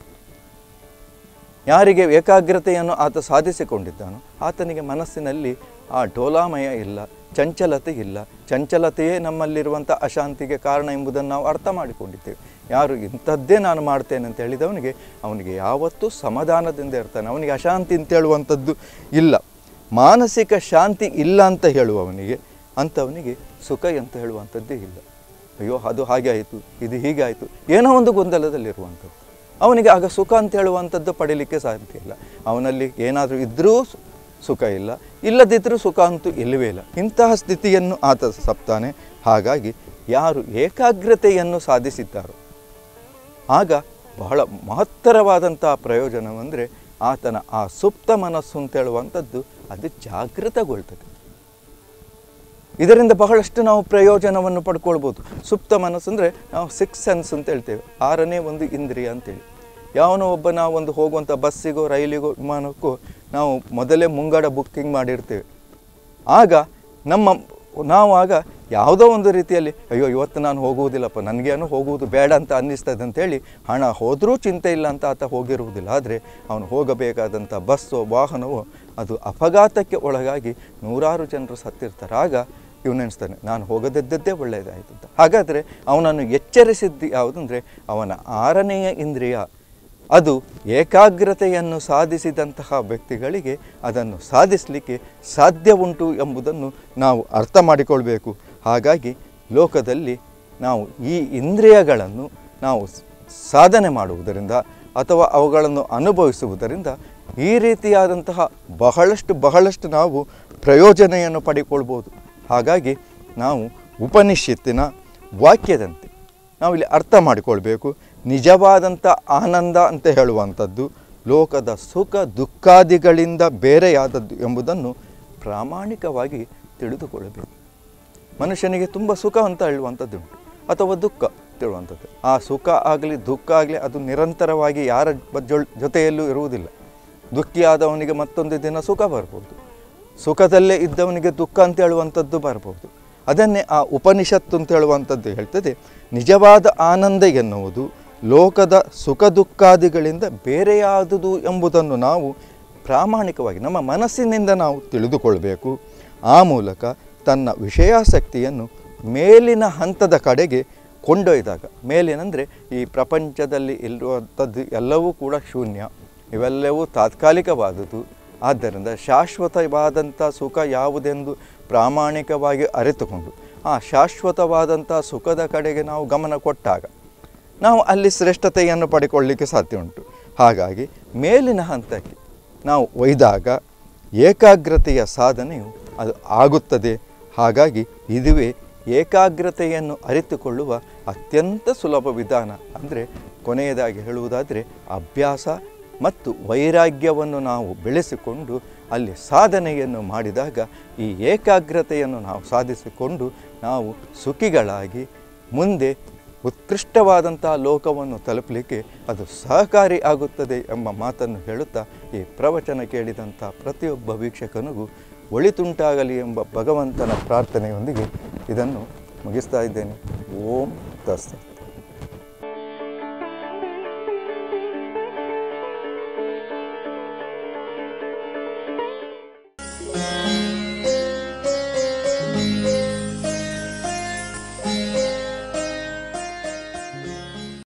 ಯಾರಿಗೆ ಏಕಾಗ್ರತೆಯನ್ನು ಆತ ಸಾಧಿಸಿಕೊಂಡಿದ್ದಾನೋ ಆತನಿಗೆ ಮನಸ್ಸಿನಲ್ಲಿ ಆ ಡೋಲಾಮಯ ಇಲ್ಲ ಚಂಚಲತೆ ಇಲ್ಲ ಚಂಚಲತೆಯೇ ನಮ್ಮಲ್ಲಿರುವಂಥ ಅಶಾಂತಿಗೆ ಕಾರಣ ಎಂಬುದನ್ನು ನಾವು ಅರ್ಥ ಮಾಡಿಕೊಂಡಿದ್ದೇವೆ ಯಾರು ಇಂಥದ್ದೇ ನಾನು ಮಾಡ್ತೇನೆ ಅಂತ ಹೇಳಿದವನಿಗೆ ಅವನಿಗೆ ಯಾವತ್ತೂ ಸಮಾಧಾನದಿಂದ ಇರ್ತಾನೆ ಅವನಿಗೆ ಅಶಾಂತಿ ಅಂತ ಹೇಳುವಂಥದ್ದು ಇಲ್ಲ ಮಾನಸಿಕ ಶಾಂತಿ ಇಲ್ಲ ಅಂತ ಹೇಳುವವನಿಗೆ ಅಂಥವನಿಗೆ ಸುಖ ಅಂತ ಹೇಳುವಂಥದ್ದೇ ಇಲ್ಲ ಅಯ್ಯೋ ಅದು ಹಾಗೆ ಆಯಿತು ಇದು ಹೀಗೆ ಆಯಿತು ಏನೋ ಒಂದು ಗೊಂದಲದಲ್ಲಿರುವಂಥದ್ದು ಅವನಿಗೆ ಆಗ ಸುಖ ಅಂತ ಹೇಳುವಂಥದ್ದು ಪಡೀಲಿಕ್ಕೆ ಸಾಧ್ಯ ಇಲ್ಲ ಅವನಲ್ಲಿ ಏನಾದರೂ ಇದ್ದರೂ ಸು- ಸುಖ ಇಲ್ಲ ಇಲ್ಲದಿದ್ದರೂ ಸುಖ ಅಂತೂ ಇಲ್ಲವೇ ಇಲ್ಲ ಇಂತಹ ಸ್ಥಿತಿಯನ್ನು ಆತ ಸಪ್ತಾನೆ ಹಾಗಾಗಿ ಯಾರು ಏಕಾಗ್ರತೆಯನ್ನು ಸಾಧಿಸಿದ್ದಾರೋ ಆಗ ಬಹಳ ಮಹತ್ತರವಾದಂತಹ ಪ್ರಯೋಜನವೆಂದರೆ ಆತನ ಆ ಸುಪ್ತ ಮನಸ್ಸು ಅಂತ ಹೇಳುವಂಥದ್ದು ಅದು ಜಾಗೃತಗೊಳ್ತದೆ ಇದರಿಂದ ಬಹಳಷ್ಟು ನಾವು ಪ್ರಯೋಜನವನ್ನು ಪಡ್ಕೊಳ್ಬೋದು ಸುಪ್ತ ಮನಸ್ಸು ಅಂದರೆ ನಾವು ಸಿಕ್ಸ್ ಸೆನ್ಸ್ ಅಂತ ಹೇಳ್ತೇವೆ ಆರನೇ ಒಂದು ಇಂದ್ರಿಯ ಅಂತೇಳಿ ಯಾವನೋ ಒಬ್ಬ ನಾವು ಒಂದು ಹೋಗುವಂಥ ಬಸ್ಸಿಗೋ ರೈಲಿಗೋ ವಿಮಾನಕ್ಕೋ ನಾವು ಮೊದಲೇ ಮುಂಗಡ ಬುಕ್ಕಿಂಗ್ ಮಾಡಿರ್ತೇವೆ ಆಗ ನಮ್ಮ ನಾವು ಆಗ ಯಾವುದೋ ಒಂದು ರೀತಿಯಲ್ಲಿ ಅಯ್ಯೋ ಇವತ್ತು ನಾನು ಹೋಗುವುದಿಲ್ಲಪ್ಪ ನನಗೇನು ಹೋಗುವುದು ಬೇಡ ಅಂತ ಅನ್ನಿಸ್ತದೆ ಅಂತೇಳಿ ಹಣ ಹೋದರೂ ಚಿಂತೆ ಇಲ್ಲ ಅಂತ ಆತ ಹೋಗಿರುವುದಿಲ್ಲ ಆದರೆ ಅವನು ಹೋಗಬೇಕಾದಂಥ ಬಸ್ಸೋ ವಾಹನವೋ ಅದು ಅಪಘಾತಕ್ಕೆ ಒಳಗಾಗಿ ನೂರಾರು ಜನರು ಸತ್ತಿರ್ತಾರೆ ಆಗ ಇವನೆನಿಸ್ತಾನೆ ನಾನು ಹೋಗದಿದ್ದದ್ದೇ ಒಳ್ಳೆಯದಾಯಿತು ಅಂತ ಹಾಗಾದರೆ ಅವನನ್ನು ಎಚ್ಚರಿಸಿದ್ದು ಯಾವುದಂದರೆ ಅವನ ಆರನೆಯ ಇಂದ್ರಿಯ ಅದು ಏಕಾಗ್ರತೆಯನ್ನು ಸಾಧಿಸಿದಂತಹ ವ್ಯಕ್ತಿಗಳಿಗೆ ಅದನ್ನು ಸಾಧಿಸಲಿಕ್ಕೆ ಸಾಧ್ಯ ಉಂಟು ಎಂಬುದನ್ನು ನಾವು ಅರ್ಥ ಮಾಡಿಕೊಳ್ಬೇಕು ಹಾಗಾಗಿ ಲೋಕದಲ್ಲಿ ನಾವು ಈ ಇಂದ್ರಿಯಗಳನ್ನು ನಾವು ಸ್- ಸಾಧನೆ ಮಾಡುವುದರಿಂದ ಅಥವಾ ಅವುಗಳನ್ನು ಅನುಭವಿಸುವುದರಿಂದ ಈ ರೀತಿಯಾದಂತಹ ಬಹಳಷ್ಟು ಬಹಳಷ್ಟು ನಾವು ಪ್ರಯೋಜನೆಯನ್ನು ಪಡೆದುಕೊಳ್ಬೋದು ಹಾಗಾಗಿ ನಾವು ಉಪನಿಷತ್ತಿನ ವಾಕ್ಯದಂತೆ ನಾವಿಲ್ಲಿ ಅರ್ಥ ಮಾಡಿಕೊಳ್ಬೇಕು ನಿಜವಾದಂಥ ಆನಂದ ಅಂತ ಹೇಳುವಂಥದ್ದು ಲೋಕದ ಸುಖ ದುಃಖಾದಿಗಳಿಂದ ಬೇರೆಯಾದದ್ದು ಎಂಬುದನ್ನು ಪ್ರಾಮಾಣಿಕವಾಗಿ ತಿಳಿದುಕೊಳ್ಳಬೇಕು ಮನುಷ್ಯನಿಗೆ ತುಂಬ ಸುಖ ಅಂತ ಹೇಳುವಂಥದ್ದುಂಟು ಅಥವಾ ದುಃಖ ತಿಳುವಂಥದ್ದು ಆ ಸುಖ ಆಗಲಿ ದುಃಖ ಆಗಲಿ ಅದು ನಿರಂತರವಾಗಿ ಯಾರ ಬಜ್ಜೊಳ್ ಜೊತೆಯಲ್ಲೂ ಇರುವುದಿಲ್ಲ ದುಃಖಿಯಾದವನಿಗೆ ಮತ್ತೊಂದು ದಿನ ಸುಖ ಬರ್ಬೋದು ಸುಖದಲ್ಲೇ ಇದ್ದವನಿಗೆ ದುಃಖ ಅಂತ ಹೇಳುವಂಥದ್ದು ಬರ್ಬೋದು ಅದನ್ನೇ ಆ ಉಪನಿಷತ್ತು ಅಂತ ಹೇಳುವಂಥದ್ದು ಹೇಳ್ತದೆ ನಿಜವಾದ ಆನಂದ ಎನ್ನುವುದು ಲೋಕದ ಸುಖ ದುಃಖಾದಿಗಳಿಂದ ಬೇರೆಯಾದುದು ಎಂಬುದನ್ನು ನಾವು ಪ್ರಾಮಾಣಿಕವಾಗಿ ನಮ್ಮ ಮನಸ್ಸಿನಿಂದ ನಾವು ತಿಳಿದುಕೊಳ್ಬೇಕು ಆ ಮೂಲಕ ತನ್ನ ವಿಷಯಾಸಕ್ತಿಯನ್ನು ಮೇಲಿನ ಹಂತದ ಕಡೆಗೆ ಕೊಂಡೊಯ್ದಾಗ ಮೇಲಿನಂದರೆ ಈ ಪ್ರಪಂಚದಲ್ಲಿ ಇರುವಂಥದ್ದು ಎಲ್ಲವೂ ಕೂಡ ಶೂನ್ಯ ಇವೆಲ್ಲವೂ ತಾತ್ಕಾಲಿಕವಾದುದು ಆದ್ದರಿಂದ ಶಾಶ್ವತವಾದಂಥ ಸುಖ ಯಾವುದೆಂದು ಪ್ರಾಮಾಣಿಕವಾಗಿ ಅರಿತುಕೊಂಡು ಆ ಶಾಶ್ವತವಾದಂಥ ಸುಖದ ಕಡೆಗೆ ನಾವು ಗಮನ ಕೊಟ್ಟಾಗ ನಾವು ಅಲ್ಲಿ ಶ್ರೇಷ್ಠತೆಯನ್ನು ಪಡೆಕೊಳ್ಳಿಕ್ಕೆ ಸಾಧ್ಯ ಉಂಟು ಹಾಗಾಗಿ ಮೇಲಿನ ಹಂತಕ್ಕೆ ನಾವು ಒಯ್ದಾಗ ಏಕಾಗ್ರತೆಯ ಸಾಧನೆಯು ಅದು ಆಗುತ್ತದೆ ಹಾಗಾಗಿ ಇದುವೇ ಏಕಾಗ್ರತೆಯನ್ನು ಅರಿತುಕೊಳ್ಳುವ ಅತ್ಯಂತ ಸುಲಭ ವಿಧಾನ ಅಂದರೆ ಕೊನೆಯದಾಗಿ ಹೇಳುವುದಾದರೆ ಅಭ್ಯಾಸ ಮತ್ತು ವೈರಾಗ್ಯವನ್ನು ನಾವು ಬೆಳೆಸಿಕೊಂಡು ಅಲ್ಲಿ ಸಾಧನೆಯನ್ನು ಮಾಡಿದಾಗ ಈ ಏಕಾಗ್ರತೆಯನ್ನು ನಾವು ಸಾಧಿಸಿಕೊಂಡು ನಾವು ಸುಖಿಗಳಾಗಿ ಮುಂದೆ ಉತ್ಕೃಷ್ಟವಾದಂಥ ಲೋಕವನ್ನು ತಲುಪಲಿಕ್ಕೆ ಅದು ಸಹಕಾರಿ ಆಗುತ್ತದೆ ಎಂಬ ಮಾತನ್ನು ಹೇಳುತ್ತಾ ಈ ಪ್ರವಚನ ಕೇಳಿದಂಥ ಪ್ರತಿಯೊಬ್ಬ ವೀಕ್ಷಕನಿಗೂ ಒಳಿತುಂಟಾಗಲಿ ಎಂಬ ಭಗವಂತನ ಪ್ರಾರ್ಥನೆಯೊಂದಿಗೆ ಇದನ್ನು ಮುಗಿಸ್ತಾ ಇದ್ದೇನೆ ಓಂ ತಸ್ಸತ್